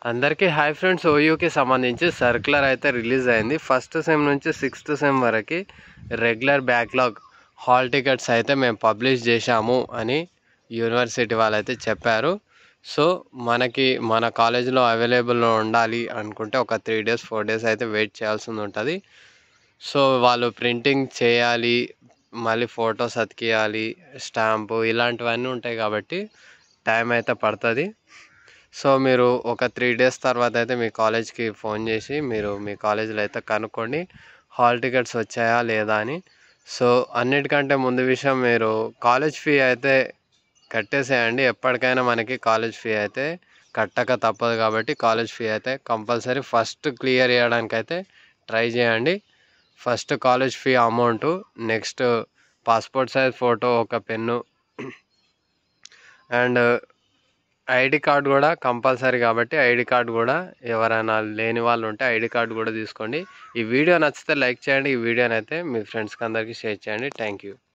అందరికీ hi friends ఓయూకి సంబంధించి circular అయితే రిలీజ్ అయింది ఫస్ట్ సెమ్ నుంచి సిక్స్త్ సెమ్ వరకు రెగ్యులర్ బ్యాక్లాగ్ హాల్ టికెట్స్ అయితే మేము పబ్లిష్ చేశాము అని యూనివర్సిటీ వాళ్ళు అయితే చెప్పారు సో మనకి మన కాలేజీలో అవైలబుల్లో ఉండాలి అనుకుంటే ఒక త్రీ డేస్ ఫోర్ డేస్ అయితే వెయిట్ చేయాల్సి ఉంటుంది సో వాళ్ళు ప్రింటింగ్ చేయాలి మళ్ళీ ఫొటోస్ అతికియాలి స్టాంపు ఇలాంటివన్నీ ఉంటాయి కాబట్టి టైం అయితే పడుతుంది సో మీరు ఒక త్రీ డేస్ తర్వాత అయితే మీ కాలేజ్కి ఫోన్ చేసి మీరు మీ కాలేజీలో అయితే కనుక్కోండి హాల్ టికెట్స్ వచ్చాయా లేదా అని సో అన్నిటికంటే ముందు విషయం మీరు కాలేజ్ ఫీ అయితే కట్టేసేయండి ఎప్పటికైనా మనకి కాలేజ్ ఫీ అయితే కట్టక తప్పదు కాబట్టి కాలేజ్ ఫీ అయితే కంపల్సరీ ఫస్ట్ క్లియర్ చేయడానికి అయితే ట్రై చేయండి first college fee amount next passport size photo ఒక పెన్ను అండ్ ఐడి కార్డ్ కూడా కంపల్సరీ కాబట్టి ఐడి కార్డ్ కూడా ఎవరైనా లేని వాళ్ళు ఉంటే ఐడి కార్డ్ కూడా తీసుకోండి ఈ వీడియో నచ్చితే లైక్ చేయండి ఈ వీడియోని అయితే మీ ఫ్రెండ్స్కి అందరికీ షేర్ చేయండి థ్యాంక్ యూ